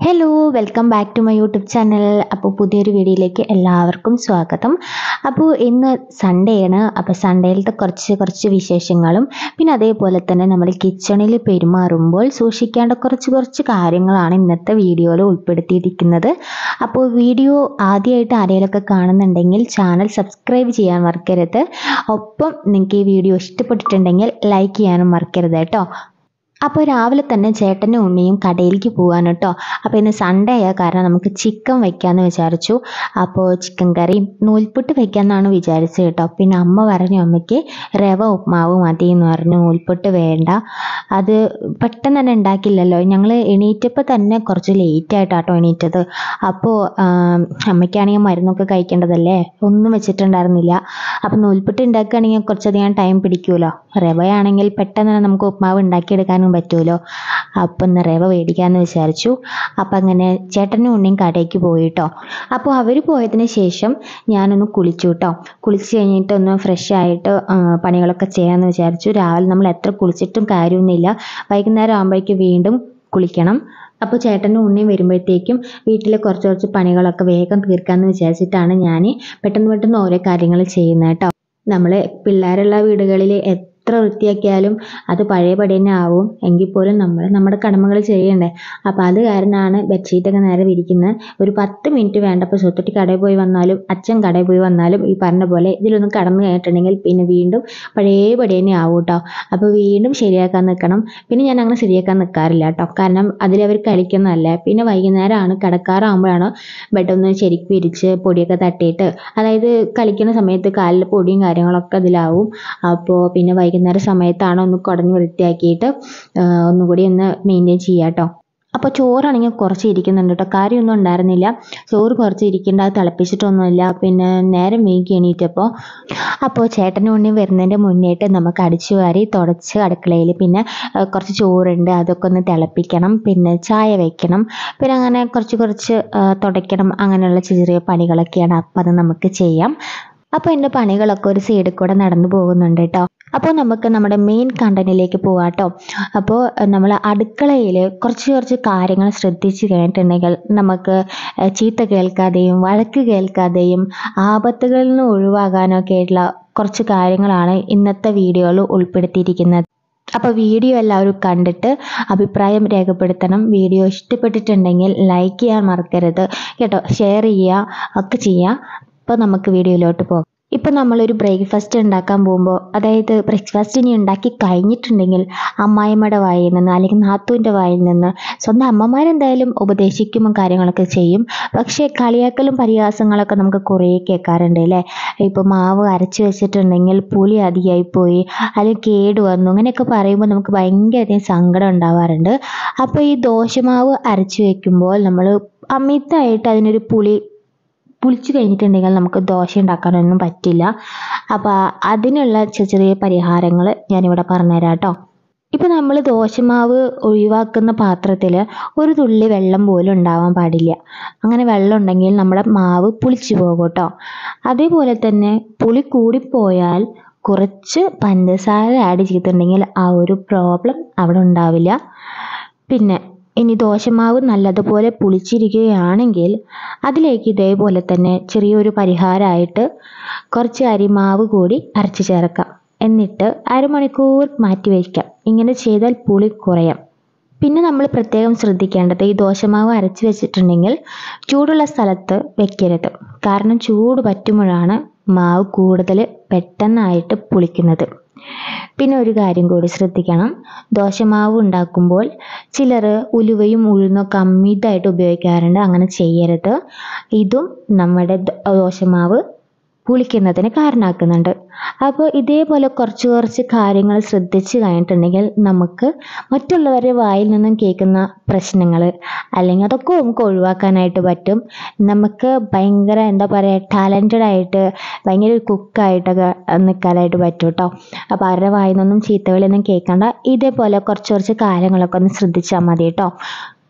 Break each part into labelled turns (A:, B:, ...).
A: hello welcome back to my YouTube channel അപ്പോൾ പുതിയൊരു വീഡിയോയിലേക്ക് എല്ലാവർക്കും സ്വാഗതം അപ്പോൾ ഇന്ന് സൺഡേ ആണ് അപ്പോൾ സൺഡേയിലത്തെ കുറച്ച് കുറച്ച് വിശേഷങ്ങളും പിന്നെ അതേപോലെ തന്നെ നമ്മൾ കിച്ചണിൽ പെരുമാറുമ്പോൾ സൂക്ഷിക്കേണ്ട കുറച്ച് കുറച്ച് കാര്യങ്ങളാണ് ഇന്നത്തെ വീഡിയോയിൽ ഉൾപ്പെടുത്തിയിരിക്കുന്നത് അപ്പോൾ വീഡിയോ ആദ്യമായിട്ട് ആരെങ്കിലുമൊക്കെ കാണുന്നുണ്ടെങ്കിൽ ചാനൽ സബ്സ്ക്രൈബ് ചെയ്യാൻ മറക്കരുത് ഒപ്പം നിങ്ങൾക്ക് ഈ വീഡിയോ ഇഷ്ടപ്പെട്ടിട്ടുണ്ടെങ്കിൽ ലൈക്ക് ചെയ്യാനും മറക്കരുത് കേട്ടോ അപ്പോൾ രാവിലെ തന്നെ ചേട്ടനും ഉണ്ണിയും കടയിലേക്ക് പോകാൻ കേട്ടോ അപ്പോൾ ഇന്ന് സൺഡേ ആയ കാരണം നമുക്ക് ചിക്കൻ വയ്ക്കാമെന്ന് വിചാരിച്ചു അപ്പോൾ ചിക്കൻ കറിയും നൂൽപുട്ട് വയ്ക്കാമെന്നാണ് വിചാരിച്ചത് കേട്ടോ പിന്നെ അമ്മ പറഞ്ഞു അമ്മയ്ക്ക് റവ ഉപ്മാവ് മതി എന്ന് പറഞ്ഞു നൂൽപുട്ട് വേണ്ട അത് പെട്ടെന്ന് തന്നെ ഉണ്ടാക്കില്ലല്ലോ ഞങ്ങൾ എണീറ്റപ്പോൾ തന്നെ കുറച്ച് ലേറ്റ് ആയിട്ടാട്ടോ എണീറ്റത് അപ്പോൾ അമ്മയ്ക്കാണെങ്കിൽ മരുന്നൊക്കെ കഴിക്കേണ്ടതല്ലേ ഒന്നും വെച്ചിട്ടുണ്ടായിരുന്നില്ല അപ്പോൾ നൂൽപുട്ട് ഉണ്ടാക്കുകയാണെങ്കിൽ കുറച്ചധികം ടൈം പിടിക്കുമല്ലോ റവയാണെങ്കിൽ പെട്ടെന്ന് തന്നെ നമുക്ക് ഉപ്മാവ് ഉണ്ടാക്കിയെടുക്കാനും പറ്റുമല്ലോ അപ്പം ഇന്ന് റവ മേടിക്കാമെന്ന് വിചാരിച്ചു അപ്പം അങ്ങനെ ചേട്ടനും ഉണ്ണിയും കടയ്ക്ക് പോയി കേട്ടോ അപ്പോൾ അവർ പോയതിന് ശേഷം ഞാനൊന്ന് കുളിച്ചു കേട്ടോ കുളിച്ച് കഴിഞ്ഞിട്ട് ഒന്ന് ഫ്രഷ് ആയിട്ട് ആ, പണികളൊക്കെ ചെയ്യാമെന്ന് വിചാരിച്ചു രാവിലെ നമ്മൾ എത്ര കുളിച്ചിട്ടും കാര്യമൊന്നുമില്ല വൈകുന്നേരം ആകുമ്പോഴേക്കും വീണ്ടും കുളിക്കണം അപ്പോൾ ചേട്ടനും ഉണ്ണിയും വരുമ്പോഴത്തേക്കും വീട്ടിലെ കുറച്ച് കുറച്ച് പണികളൊക്കെ വേഗം തീർക്കാമെന്ന് വിചാരിച്ചിട്ടാണ് ഞാൻ പെട്ടെന്ന് പെട്ടെന്ന് ഓരോ കാര്യങ്ങൾ ചെയ്യുന്നത് കേട്ടോ നമ്മൾ പിള്ളേരുള്ള വീടുകളിൽ എത്ര വൃത്തിയാക്കിയാലും അത് പഴയപടി തന്നെ ആവും എങ്കിൽ പോലും നമ്മൾ നമ്മുടെ കടമകൾ ചെയ്യണ്ടേ അപ്പോൾ അത് കാരണമാണ് ബെഡ്ഷീറ്റൊക്കെ നേരെ വിരിക്കുന്നത് ഒരു പത്ത് മിനിറ്റ് വേണ്ടപ്പോൾ സ്വത്തുട്ടി കടയിൽ പോയി വന്നാലും അച്ഛൻ കടയിൽ പോയി വന്നാലും ഈ പറഞ്ഞ പോലെ ഇതിലൊന്ന് കടന്നു കഴിഞ്ഞിട്ടുണ്ടെങ്കിൽ പിന്നെ വീണ്ടും പഴയപടി തന്നെ ആവും കേട്ടോ അപ്പോൾ വീണ്ടും ശരിയാക്കാൻ നിൽക്കണം പിന്നെ ഞാൻ അങ്ങനെ ശരിയാക്കാൻ നിൽക്കാറില്ല കേട്ടോ കാരണം അതിലവർ കളിക്കുന്നതല്ലേ പിന്നെ വൈകുന്നേരമാണ് കിടക്കാറാകുമ്പോഴാണ് ബെഡൊന്ന് ശരിക്ക് വിരിച്ച് പൊടിയൊക്കെ തട്ടിയിട്ട് അതായത് കളിക്കുന്ന സമയത്ത് കാലിൽ പൊടിയും കാര്യങ്ങളൊക്കെ അതിലാവും അപ്പോൾ പിന്നെ വൈകുന്നേര സമയത്താണ് ഒന്ന് കുടഞ്ഞ് വൃത്തിയാക്കിയിട്ട് ആ, ഒന്നുകൂടി ഒന്ന് മെയിൻറ്റെയിൻ ചെയ്യുക കേട്ടോ അപ്പോൾ ചോറാണെങ്കിൽ കുറച്ച് ഇരിക്കുന്നുണ്ട് കേട്ടോ കാര്യമൊന്നും ഉണ്ടായിരുന്നില്ല ചോറ് കുറച്ച് ഇരിക്കേണ്ട അത് തിളപ്പിച്ചിട്ടൊന്നുമില്ല പിന്നെ നേരം വൈകി എണീറ്റപ്പോൾ അപ്പോൾ ചേട്ടനും ഉണ്ണി വരുന്നതിൻ്റെ മുന്നേയിട്ട് നമുക്ക് അടിച്ചു വാരി തുടച്ച് അടുക്കളയിൽ പിന്നെ ആ, കുറച്ച് ചോറുണ്ട് അതൊക്കെ ഒന്ന് തിളപ്പിക്കണം പിന്നെ ചായ വയ്ക്കണം പിന്നെ അങ്ങനെ കുറച്ച് കുറച്ച് ആ, തുടയ്ക്കണം അങ്ങനെയുള്ള ചെറിയ ചെറിയ പണികളൊക്കെയാണ് അപ്പോൾ അത് നമുക്ക് ചെയ്യാം അപ്പോൾ എൻ്റെ പണികളൊക്കെ ഒരു സൈഡിൽ കൂടെ നടന്നു പോകുന്നുണ്ട് കേട്ടോ അപ്പോൾ നമുക്ക് നമ്മുടെ മെയിൻ കണ്ടന്റിലേക്ക് പോവാം കേട്ടോ അപ്പോൾ നമ്മൾ അടുക്കളയിൽ കുറച്ച് കുറച്ച് കാര്യങ്ങൾ ശ്രദ്ധിച്ച് കഴിഞ്ഞിട്ടുണ്ടെങ്കിൽ നമുക്ക് ഏഹ്, ചീത്ത കേൾക്കാതെയും വഴക്ക് കേൾക്കാതെയും ആപത്തുകളിൽ നിന്ന് ഒഴിവാകാനൊക്കെ ആയിട്ടുള്ള കുറച്ച് കാര്യങ്ങളാണ് ഇന്നത്തെ വീഡിയോയിൽ ഉൾപ്പെടുത്തിയിരിക്കുന്നത് അപ്പോൾ വീഡിയോ എല്ലാവരും കണ്ടിട്ട് അഭിപ്രായം രേഖപ്പെടുത്തണം വീഡിയോ ഇഷ്ടപ്പെട്ടിട്ടുണ്ടെങ്കിൽ ലൈക്ക് ചെയ്യാൻ മറക്കരുത് കേട്ടോ ഷെയർ ചെയ്യുക ഒക്കെ ചെയ്യുക അപ്പോൾ നമുക്ക് വീഡിയോയിലോട്ട് പോകാം ഇപ്പം നമ്മളൊരു ബ്രേക്ക്ഫാസ്റ്റ് ഉണ്ടാക്കാൻ പോകുമ്പോൾ അതായത് ബ്രേക്ക്ഫാസ്റ്റ് ഇനി ഉണ്ടാക്കി കഴിഞ്ഞിട്ടുണ്ടെങ്കിൽ അമ്മായിമ്മയുടെ വായിൽ നിന്ന് അല്ലെങ്കിൽ നാത്തൂൻ്റെ വായിൽ നിന്ന് സ്വന്തം അമ്മമാരെന്തായാലും ഉപദേശിക്കുമ്പോൾ കാര്യങ്ങളൊക്കെ ചെയ്യും പക്ഷേ കളിയാക്കലും പരിഹാസങ്ങളൊക്കെ നമുക്ക് കുറേ കേൾക്കാറുണ്ട് അല്ലേ ഇപ്പോൾ മാവ് അരച്ച് വെച്ചിട്ടുണ്ടെങ്കിൽ പുളി അധികമായി പോയി അല്ലെങ്കിൽ കേട് വന്നു അങ്ങനെയൊക്കെ പറയുമ്പോൾ നമുക്ക് ഭയങ്കരധികം സങ്കടം ഉണ്ടാവാറുണ്ട് അപ്പോൾ ഈ ദോശമാവ് അരച്ച് വെക്കുമ്പോൾ നമ്മൾ അമിതമായിട്ട് അതിനൊരു പുളി പുളിച്ച് കഴിഞ്ഞിട്ടുണ്ടെങ്കിൽ നമുക്ക് ദോശ ഉണ്ടാക്കാനൊന്നും പറ്റില്ല അപ്പോൾ അതിനുള്ള ചെറിയ ചെറിയ പരിഹാരങ്ങൾ ഞാനിവിടെ പറഞ്ഞുതരാം കേട്ടോ ഇപ്പോൾ നമ്മൾ ദോശമാവ് ഒഴിവാക്കുന്ന പാത്രത്തിൽ ഒരു തുള്ളി വെള്ളം പോലും ഉണ്ടാവാൻ പാടില്ല അങ്ങനെ വെള്ളം ഉണ്ടെങ്കിൽ നമ്മുടെ മാവ് പുളിച്ചു പോകും കേട്ടോ അതേപോലെ തന്നെ പുളി കൂടിപ്പോയാൽ കുറച്ച് പഞ്ചസാര ആഡ് ചെയ്തിട്ടുണ്ടെങ്കിൽ ആ ഒരു പ്രോബ്ലം അവിടെ ഉണ്ടാവില്ല പിന്നെ ഇനി ദോശമാവ് നല്ലതുപോലെ പുളിച്ചിരിക്കുകയാണെങ്കിൽ അതിലേക്ക് ഇതേപോലെ തന്നെ ചെറിയൊരു പരിഹാരമായിട്ട് കുറച്ച് അരിമാവ് കൂടി അരച്ച് ചേർക്കാം എന്നിട്ട് അരമണിക്കൂർ മാറ്റി വയ്ക്കാം ഇങ്ങനെ ചെയ്താൽ പുളി കുറയാം പിന്നെ നമ്മൾ പ്രത്യേകം ശ്രദ്ധിക്കേണ്ടത് ഈ ദോശമാവ് അരച്ച് വെച്ചിട്ടുണ്ടെങ്കിൽ ചൂടുള്ള സ്ഥലത്ത് വെക്കരുത് കാരണം ചൂട് പറ്റുമ്പോഴാണ് മാവ് കൂടുതൽ പെട്ടെന്നായിട്ട് പുളിക്കുന്നത് പിന്നെ ഒരു കാര്യം കൂടി ശ്രദ്ധിക്കണം ദോശമാവ് ഉണ്ടാക്കുമ്പോൾ ചിലർ ഉലുവയും ഉഴുന്നൊക്കെ അമിതമായിട്ട് ഉപയോഗിക്കാറുണ്ട് അങ്ങനെ ചെയ്യരുത് ഇതും നമ്മുടെ ദ- ദോശമാവ് പുളിക്കുന്നതിന് കാരണമാക്കുന്നുണ്ട് അപ്പോൾ ഇതേപോലെ കുറച്ച് കുറച്ച് കാര്യങ്ങൾ ശ്രദ്ധിച്ച് കഴിഞ്ഞിട്ടുണ്ടെങ്കിൽ നമുക്ക് മറ്റുള്ളവരുടെ വായിൽ നിന്നും കേൾക്കുന്ന പ്രശ്നങ്ങൾ അല്ലെങ്കിൽ അതൊക്കെ നമുക്ക് ഒഴിവാക്കാനായിട്ട് പറ്റും നമുക്ക് ഭയങ്കര എന്താ പറയുക ടാലൻറ്റഡ് ആയിട്ട് ഭയങ്കര ഒരു കുക്കായിട്ടൊക്കെ നിൽക്കാനായിട്ട് പറ്റും കേട്ടോ അപ്പോൾ ആരുടെ വായിൽ നിന്നും ചീത്തവിളിയൊന്നും കേൾക്കണ്ട ഇതേപോലെ കുറച്ച് കുറച്ച് കാര്യങ്ങളൊക്കെ ഒന്ന് ശ്രദ്ധിച്ചാൽ മതി കേട്ടോ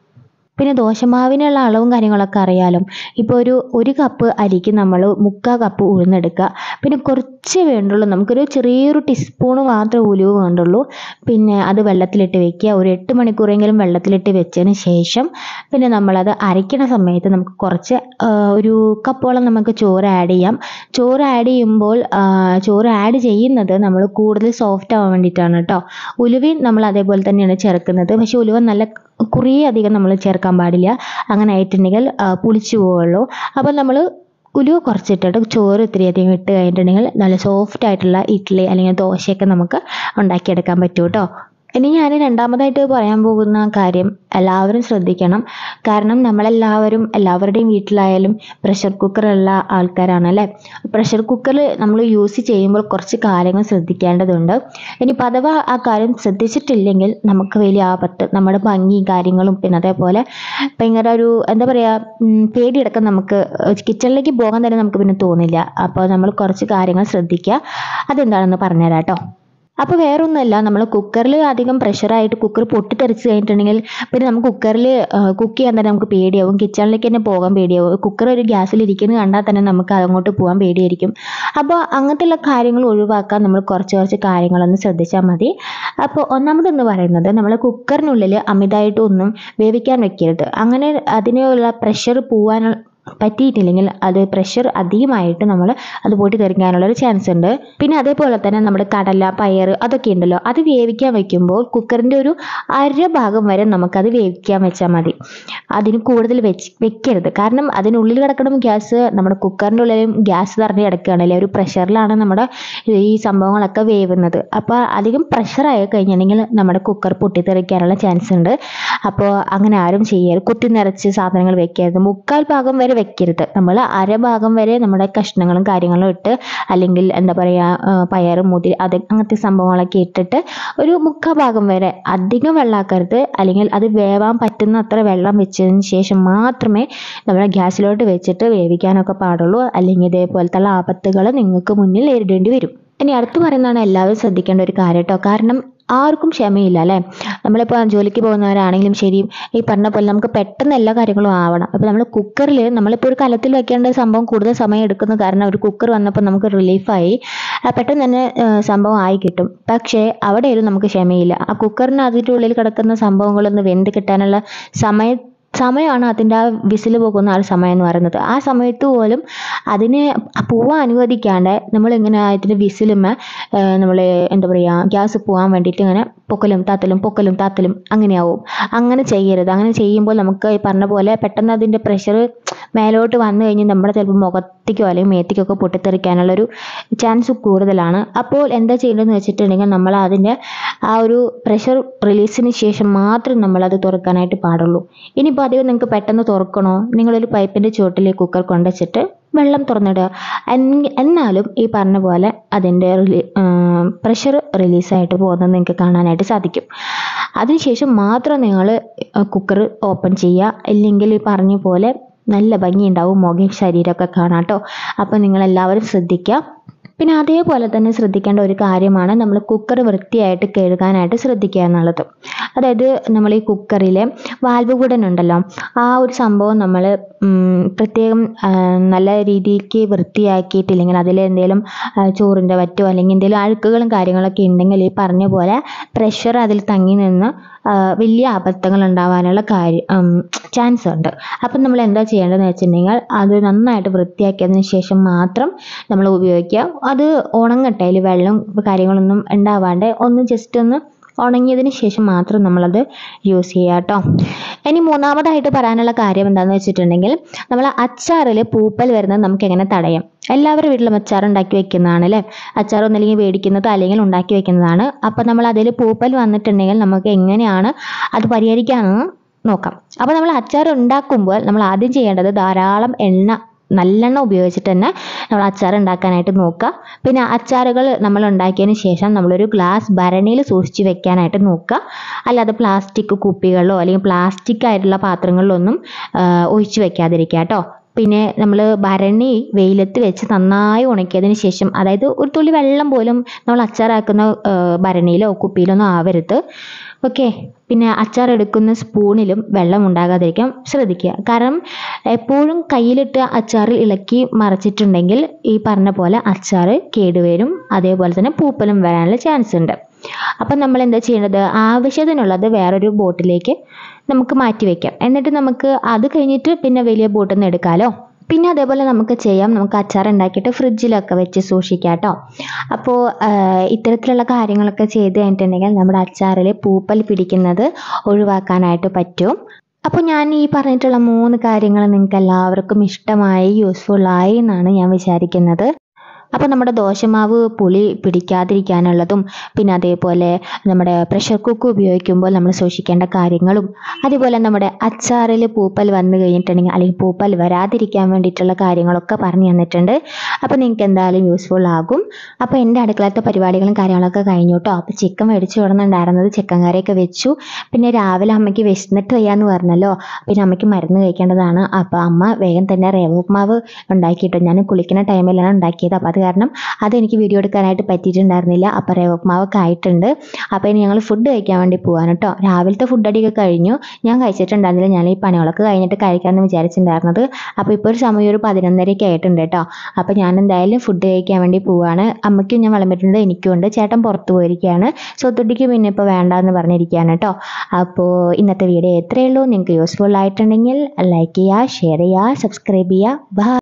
A: പിന്നെ ദോശമാവിനുള്ള അളവും കാര്യങ്ങളൊക്കെ അറിയാലോ ഇപ്പോൾ ഒരു ഒരു കപ്പ് അരിക്ക് നമ്മൾ മുക്കാൽ കപ്പ് ഉഴുന്നെടുക്കുക പിന്നെ കുറച്ച് വേണ്ടുള്ളൂ നമുക്കൊരു ചെറിയൊരു ടീസ്പൂണ് മാത്രമേ ഉലുവ വേണ്ടുള്ളൂ പിന്നെ അത് വെള്ളത്തിലിട്ട് വെക്കുക ഒരു എട്ട് മണിക്കൂറെങ്കിലും വെള്ളത്തിലിട്ട് വെച്ചതിന് ശേഷം പിന്നെ നമ്മളത് അരയ്ക്കണ സമയത്ത് നമുക്ക് കുറച്ച് ആ, ഒരു കപ്പോളം നമുക്ക് ചോറ് ആഡ് ചെയ്യാം ചോറ് ആഡ് ചെയ്യുമ്പോൾ ആ, ചോറ് ആഡ് ചെയ്യുന്നത് നമ്മൾ കൂടുതൽ സോഫ്റ്റ് ആവാൻ വേണ്ടിയിട്ടാണ് കേട്ടോ ഉലുവയും നമ്മൾ അതേപോലെ തന്നെയാണ് ചേർക്കുന്നത് പക്ഷേ ഉലുവ നല്ല കുറേ അധികം നമ്മൾ ചേർക്കാൻ പാടില്ല അങ്ങനെ ആയിട്ടുണ്ടെങ്കിൽ ആ, പുളിച്ചു പോവുള്ളൂ അപ്പോൾ നമ്മൾ ഉലുവ കുറച്ചിട്ടിട്ട് ചോറ് ഇത്തിരി അധികം ഇട്ട് കഴിഞ്ഞിട്ടുണ്ടെങ്കിൽ നല്ല സോഫ്റ്റ് ആയിട്ടുള്ള ഇഡ്ഡലി അല്ലെങ്കിൽ ദോശയൊക്കെ നമുക്ക് ഉണ്ടാക്കിയെടുക്കാൻ പറ്റും കേട്ടോ ഇനി ഞാൻ രണ്ടാമതായിട്ട് പറയാൻ പോകുന്ന കാര്യം എല്ലാവരും ശ്രദ്ധിക്കണം കാരണം നമ്മളെല്ലാവരും എല്ലാവരുടെയും വീട്ടിലായാലും പ്രഷർ കുക്കറുള്ള ആൾക്കാരാണ് അല്ലേ പ്രഷർ കുക്കറിൽ നമ്മൾ യൂസ് ചെയ്യുമ്പോൾ കുറച്ച് കാര്യങ്ങൾ ശ്രദ്ധിക്കേണ്ടതുണ്ട് ഇനിയിപ്പോൾ അഥവാ ആ കാര്യം ശ്രദ്ധിച്ചിട്ടില്ലെങ്കിൽ നമുക്ക് വലിയ ആപത്ത് നമ്മുടെ ഭംഗിയും കാര്യങ്ങളും പിന്നെ അതേപോലെ ഭയങ്കര ഒരു എന്താ പറയുക പേടിയടക്കം നമുക്ക് കിച്ചണിലേക്ക് പോകാൻ തന്നെ നമുക്ക് പിന്നെ തോന്നില്ല അപ്പോൾ നമ്മൾ കുറച്ച് കാര്യങ്ങൾ ശ്രദ്ധിക്കുക അതെന്താണെന്ന് പറഞ്ഞുതരാം കേട്ടോ അപ്പോൾ വേറെ ഒന്നുമല്ല നമ്മൾ കുക്കറിൽ അധികം പ്രഷറായിട്ട് കുക്കർ പൊട്ടിത്തെറിച്ച് കഴിഞ്ഞിട്ടുണ്ടെങ്കിൽ പിന്നെ നമുക്ക് കുക്കറിൽ കുക്ക് ചെയ്യാൻ തന്നെ നമുക്ക് പേടിയാവും കിച്ചണിലേക്ക് തന്നെ പോകാൻ പേടിയാവും കുക്കർ ഒരു ഗ്യാസിൽ ഇരിക്കുന്നത് കണ്ടാൽ തന്നെ നമുക്ക് അങ്ങോട്ട് പോകാൻ പേടിയായിരിക്കും അപ്പോൾ അങ്ങനത്തെയുള്ള കാര്യങ്ങൾ ഒഴിവാക്കാൻ നമ്മൾ കുറച്ച് കുറച്ച് കാര്യങ്ങളൊന്ന് ശ്രദ്ധിച്ചാൽ മതി അപ്പോൾ ഒന്നാമതെന്ന് പറയുന്നത് നമ്മൾ കുക്കറിനുള്ളിൽ അമിതമായിട്ട് ഒന്നും വേവിക്കാൻ വെക്കരുത് അങ്ങനെ അതിനുള്ള പ്രഷർ പോവാൻ പറ്റിയിട്ടില്ലെങ്കിൽ അത് പ്രഷർ അധികമായിട്ട് നമ്മൾ അത് പൊട്ടിത്തെറിക്കാനുള്ളൊരു ചാൻസ് ഉണ്ട് പിന്നെ അതേപോലെ തന്നെ നമ്മുടെ കടല പയർ അതൊക്കെ ഉണ്ടല്ലോ അത് വേവിക്കാൻ വെക്കുമ്പോൾ കുക്കറിൻ്റെ ഒരു അര ഭാഗം വരെ നമുക്കത് വേവിക്കാൻ വെച്ചാൽ മതി അതിന് കൂടുതൽ വെച്ച് വെക്കരുത് കാരണം അതിനുള്ളിൽ കിടക്കണം ഗ്യാസ് നമ്മുടെ കുക്കറിൻ്റെ ഉള്ളിലും ഗ്യാസ് നിറഞ്ഞ് കിടക്കുകയാണല്ലേ ഒരു പ്രഷറിലാണ് നമ്മുടെ ഈ സംഭവങ്ങളൊക്കെ വേവുന്നത് അപ്പോൾ അധികം പ്രഷറായി കഴിഞ്ഞിട്ടുണ്ടെങ്കിൽ നമ്മുടെ കുക്കർ പൊട്ടിത്തെറിക്കാനുള്ള ചാൻസ് ഉണ്ട് അപ്പോൾ അങ്ങനെ ആരും ചെയ്യരുത് കുത്തി നിറച്ച് സാധനങ്ങൾ വെക്കരുത് മുക്കാൽ ഭാഗം വരെ വെക്കരുത് നമ്മൾ അരഭാഗം വരെ നമ്മുടെ കഷ്ണങ്ങളും കാര്യങ്ങളും ഇട്ട് അല്ലെങ്കിൽ എന്താ പറയുക പയർ മുതിര അത് അങ്ങനത്തെ സംഭവങ്ങളൊക്കെ ഇട്ടിട്ട് ഒരു മുക്കാൽ ഭാഗം വരെ അധികം വെള്ളമാക്കരുത് അല്ലെങ്കിൽ അത് വേവാൻ പറ്റുന്ന അത്ര വെള്ളം വെച്ചതിന് ശേഷം മാത്രമേ നമ്മൾ ഗ്യാസിലോട്ട് വെച്ചിട്ട് വേവിക്കാനൊക്കെ പാടുള്ളൂ അല്ലെങ്കിൽ ഇതേപോലത്തെ ആപത്തുകൾ നിങ്ങൾക്ക് മുന്നിൽ നേരിടേണ്ടി വരും ഇനി അടുത്ത് പറയുന്നതാണ് എല്ലാവരും ശ്രദ്ധിക്കേണ്ട ഒരു കാര്യം കേട്ടോ കാരണം ആർക്കും ക്ഷമയില്ല അല്ലേ നമ്മളിപ്പോൾ ജോലിക്ക് പോകുന്നവരാണെങ്കിലും ശരി ഈ പറഞ്ഞ പോലെ നമുക്ക് പെട്ടെന്ന് എല്ലാ കാര്യങ്ങളും ആവണം അപ്പോൾ നമ്മൾ കുക്കറിൽ നമ്മളിപ്പോൾ ഒരു കലത്തിൽ വെക്കേണ്ട സംഭവം കൂടുതൽ സമയം എടുക്കുന്ന കാരണം ഒരു കുക്കർ വന്നപ്പോൾ നമുക്ക് റിലീഫായി ആ പെട്ടെന്ന് തന്നെ ആ, സംഭവം ആയി കിട്ടും പക്ഷേ അവിടെയൊന്നും നമുക്ക് ക്ഷമയില്ല ആ കുക്കറിന് അതിൻ്റെ ഉള്ളിൽ കിടക്കുന്ന സംഭവങ്ങളൊന്ന് വെന്ത് കിട്ടാനുള്ള സമയം സമയമാണ് അതിൻ്റെ ആ വിസിൽ പോകുന്ന ആ ഒരു സമയം എന്ന് പറയുന്നത് ആ സമയത്ത് പോലും അതിനെ പോവാൻ അനുവദിക്കാണ്ട് നമ്മളിങ്ങനെ അതിൻ്റെ വിസിലുമേ നമ്മൾ എന്താ പറയുക ഗ്യാസ് പോകാൻ വേണ്ടിയിട്ട് ഇങ്ങനെ പൊക്കലും താത്തലും പൊക്കലും താത്തലും അങ്ങനെയാവും അങ്ങനെ ചെയ്യരുത് അങ്ങനെ ചെയ്യുമ്പോൾ നമുക്ക് ഈ പറഞ്ഞ പോലെ പെട്ടെന്ന് അതിൻ്റെ പ്രഷർ മേലോട്ട് വന്നു കഴിഞ്ഞ് നമ്മുടെ ചിലപ്പോൾ മുഖത്തേക്കോ അല്ലെങ്കിൽ മേത്തേക്കോ ഒക്കെ പൊട്ടിത്തെറിക്കാനുള്ളൊരു ചാൻസ് കൂടുതലാണ് അപ്പോൾ എന്താ ചെയ്യേണ്ടതെന്ന് വെച്ചിട്ടുണ്ടെങ്കിൽ നമ്മൾ അതിൻ്റെ ആ ഒരു പ്രഷർ റിലീസിന് ശേഷം മാത്രം നമ്മളത് തുറക്കാനായിട്ട് പാടുള്ളൂ ഇനിയിപ്പോൾ അധികം നിങ്ങൾക്ക് പെട്ടെന്ന് തുറക്കണോ നിങ്ങളൊരു പൈപ്പിൻ്റെ ചുവട്ടിൽ കുക്കർ കൊണ്ടുവച്ചിട്ട് വെള്ളം തുറന്നിടുക എൻ- എന്നാലും ഈ പറഞ്ഞ പോലെ അതിൻ്റെ പ്രഷർ റിലീസായിട്ട് പോകുന്നത് നിങ്ങൾക്ക് കാണാനായിട്ട് സാധിക്കും അതിനുശേഷം മാത്രം നിങ്ങൾ കുക്കർ ഓപ്പൺ ചെയ്യുക ഇല്ലെങ്കിൽ ഈ പറഞ്ഞ പോലെ നല്ല ഭംഗിയുണ്ടാവും മുഖം ശരീരമൊക്കെ കാണാം കേട്ടോ അപ്പോൾ നിങ്ങളെല്ലാവരും ശ്രദ്ധിക്കുക പിന്നെ അതേപോലെ തന്നെ ശ്രദ്ധിക്കേണ്ട ഒരു കാര്യമാണ് നമ്മൾ കുക്കർ വൃത്തിയായിട്ട് കഴുകാനായിട്ട് ശ്രദ്ധിക്കുക എന്നുള്ളത് അതായത് നമ്മൾ ഈ കുക്കറിലെ വാൽവ് കൂടൻ ഉണ്ടല്ലോ ആ ഒരു സംഭവം നമ്മൾ പ്രത്യേകം ആ, നല്ല രീതിക്ക് വൃത്തിയാക്കിയിട്ടില്ലെങ്കിൽ അതിൽ എന്തെങ്കിലും ആ, ചോറിൻ്റെ വറ്റോ അല്ലെങ്കിൽ എന്തെങ്കിലും അഴുക്കുകളും കാര്യങ്ങളൊക്കെ ഉണ്ടെങ്കിൽ ഈ പറഞ്ഞ പോലെ പ്രഷർ അതിൽ തങ്ങി നിന്ന് ആ, വലിയ അബദ്ധങ്ങൾ ഉണ്ടാവാനുള്ള കാര്യം ചാൻസ് ഉണ്ട് അപ്പം നമ്മൾ എന്താ ചെയ്യേണ്ടതെന്ന് വെച്ചിട്ടുണ്ടെങ്കിൽ അത് നന്നായിട്ട് വൃത്തിയാക്കിയതിന് ശേഷം മാത്രം നമ്മൾ ഉപയോഗിക്കുക അത് ഉണങ്ങട്ടെ അതിൽ വെള്ളം കാര്യങ്ങളൊന്നും ഉണ്ടാവാണ്ട് ഒന്ന് ജസ്റ്റ് ഒന്ന് ഉണങ്ങിയതിന് ശേഷം മാത്രം നമ്മളത് യൂസ് ചെയ്യുക കേട്ടോ ഇനി മൂന്നാമതായിട്ട് പറയാനുള്ള കാര്യം എന്താണെന്ന് വെച്ചിട്ടുണ്ടെങ്കിൽ നമ്മൾ അച്ചാറിൽ പൂപ്പൽ വരുന്നത് നമുക്ക് എങ്ങനെ തടയാം എല്ലാവരുടെ വീട്ടിലും അച്ചാർ ഉണ്ടാക്കി വെക്കുന്നതാണ് അല്ലേ അച്ചാർ ഒന്നല്ലെങ്കിൽ മേടിക്കുന്നത് അല്ലെങ്കിൽ ഉണ്ടാക്കി വെക്കുന്നതാണ് അപ്പോൾ നമ്മൾ അതിൽ പൂപ്പൽ വന്നിട്ടുണ്ടെങ്കിൽ നമുക്ക് എങ്ങനെയാണ് അത് പരിഹരിക്കാമെന്ന് നോക്കാം അപ്പോൾ നമ്മൾ അച്ചാർ ഉണ്ടാക്കുമ്പോൾ നമ്മൾ ആദ്യം ചെയ്യേണ്ടത് ധാരാളം എണ്ണ നല്ലെണ്ണ ഉപയോഗിച്ചിട്ട് തന്നെ നമ്മൾ അച്ചാർ ഉണ്ടാക്കാനായിട്ട് നോക്കുക പിന്നെ അച്ചാറുകൾ നമ്മൾ ഉണ്ടാക്കിയതിന് ശേഷം നമ്മളൊരു ഗ്ലാസ് ഭരണിയിൽ സൂക്ഷിച്ച് വെക്കാനായിട്ട് നോക്കുക അല്ലാതെ പ്ലാസ്റ്റിക് കുപ്പികളിലോ അല്ലെങ്കിൽ പ്ലാസ്റ്റിക് ആയിട്ടുള്ള പാത്രങ്ങളിലൊന്നും ആ, ഒഴിച്ച് വെക്കാതിരിക്കുക കേട്ടോ പിന്നെ നമ്മൾ ഭരണി വെയിലത്ത് വെച്ച് നന്നായി ഉണക്കിയതിന് ശേഷം അതായത് ഒരു തുള്ളി വെള്ളം പോലും നമ്മൾ അച്ചാറാക്കുന്ന ആ, ഭരണിയിലോ കുപ്പിയിലോ ഒന്നും ആവരുത് ഓക്കെ പിന്നെ അച്ചാർ എടുക്കുന്ന സ്പൂണിലും വെള്ളം ഉണ്ടാകാതിരിക്കാൻ ശ്രദ്ധിക്കുക കാരണം എപ്പോഴും കയ്യിലിട്ട് അച്ചാറിൽ ഇളക്കി മറച്ചിട്ടുണ്ടെങ്കിൽ ഈ പറഞ്ഞ പോലെ അച്ചാർ കേടുവരും അതേപോലെ തന്നെ പൂപ്പലും വരാനുള്ള ചാൻസ് ഉണ്ട് അപ്പം നമ്മൾ എന്താ ചെയ്യേണ്ടത് ആവശ്യത്തിനുള്ളത് വേറൊരു ബോട്ടിലേക്ക് നമുക്ക് മാറ്റി വെക്കാം എന്നിട്ട് നമുക്ക് അത് കഴിഞ്ഞിട്ട് പിന്നെ വലിയ ബോട്ടിൽ നിന്ന് എടുക്കാമല്ലോ പിന്നെ അതേപോലെ നമുക്ക് ചെയ്യാം നമുക്ക് അച്ചാർ ഉണ്ടാക്കിയിട്ട് ഫ്രിഡ്ജിലൊക്കെ വെച്ച് സൂക്ഷിക്കാം കേട്ടോ അപ്പോൾ ഇത്തരത്തിലുള്ള കാര്യങ്ങളൊക്കെ ചെയ്ത് കഴിഞ്ഞിട്ടുണ്ടെങ്കിൽ നമ്മുടെ അച്ചാറിൽ പൂപ്പൽ പിടിക്കുന്നത് ഒഴിവാക്കാനായിട്ട് പറ്റും അപ്പോൾ ഞാൻ ഈ പറഞ്ഞിട്ടുള്ള മൂന്ന് കാര്യങ്ങൾ നിങ്ങൾക്ക് എല്ലാവർക്കും ഇഷ്ടമായി യൂസ്ഫുള്ളായി എന്നാണ് ഞാൻ വിചാരിക്കുന്നത് അപ്പോൾ നമ്മുടെ ദോശമാവ് പുളി പിടിക്കാതിരിക്കാനുള്ളതും പിന്നെ അതേപോലെ നമ്മുടെ പ്രഷർ കുക്ക് ഉപയോഗിക്കുമ്പോൾ നമ്മൾ സൂക്ഷിക്കേണ്ട കാര്യങ്ങളും അതുപോലെ നമ്മുടെ അച്ചാറിൽ പൂപ്പൽ വന്നു കഴിഞ്ഞിട്ടുണ്ടെങ്കിൽ അല്ലെങ്കിൽ പൂപ്പൽ വരാതിരിക്കാൻ വേണ്ടിയിട്ടുള്ള കാര്യങ്ങളൊക്കെ പറഞ്ഞു തന്നിട്ടുണ്ട് അപ്പോൾ നിങ്ങൾക്ക് എന്തായാലും യൂസ്ഫുൾ ആകും അപ്പോൾ എൻ്റെ അടുക്കളത്തെ പരിപാടികളും കാര്യങ്ങളൊക്കെ കഴിഞ്ഞു കേട്ടോ അപ്പോൾ ചിക്കൻ മേടിച്ച് കൊടുക്കുന്നുണ്ടായിരുന്നത് ചിക്കൻ കറിയൊക്കെ വെച്ചു പിന്നെ രാവിലെ അമ്മയ്ക്ക് വിശന്നിട്ട് വയ്യാന്ന് പറഞ്ഞല്ലോ പിന്നെ അമ്മയ്ക്ക് മരുന്ന് കഴിക്കേണ്ടതാണ് അപ്പോൾ അമ്മ വേഗം തന്നെ റേവ ഉപ്മാവ് ഉണ്ടാക്കിയിട്ടു ഞാൻ കുളിക്കുന്ന ടൈമിലാണ് ഉണ്ടാക്കിയത് അപ്പോൾ അത് കാരണം അതെനിക്ക് വീഡിയോ എടുക്കാനായിട്ട് പറ്റിയിട്ടുണ്ടായിരുന്നില്ല അപ്പോൾ റേവ ഉപ്മാവൊക്കെ ആയിട്ടുണ്ട് അപ്പോൾ ഇനി ഞങ്ങൾ ഫുഡ് കഴിക്കാൻ വേണ്ടി പോകാൻ കേട്ടോ രാവിലത്തെ ഫുഡ് അടിയൊക്കെ കഴിഞ്ഞു ഞാൻ കഴിച്ചിട്ടുണ്ടായിരുന്നില്ല ഞാൻ ഈ പണികളൊക്കെ കഴിഞ്ഞിട്ട് കഴിക്കാമെന്ന് വിചാരിച്ചിട്ടുണ്ടായിരുന്നത് അപ്പോൾ ഇപ്പോൾ ഒരു സമയം ഒരു പതിനൊന്നരയൊക്കെ ആയിട്ടുണ്ട് കേട്ടോ അപ്പോൾ ഞാൻ എന്തായാലും ഫുഡ് കഴിക്കാൻ വേണ്ടി പോവാണ് അമ്മയ്ക്കും ഞാൻ വിളമ്പിട്ടുണ്ട് എനിക്കും ഉണ്ട് ചേട്ടൻ പുറത്ത് പോയിരിക്കുകയാണ് സ്വത്തുട്ടിക്ക് പിന്നെ ഇപ്പോൾ വേണ്ട എന്ന് പറഞ്ഞിരിക്കുകയാണ് കേട്ടോ അപ്പോൾ ഇന്നത്തെ വീഡിയോ എത്രയേ ഉള്ളൂ നിങ്ങൾക്ക് യൂസ്ഫുൾ ആയിട്ടുണ്ടെങ്കിൽ ലൈക്ക് ചെയ്യുക ഷെയർ ചെയ്യുക സബ്സ്ക്രൈബ് ചെയ്യുക ബൈ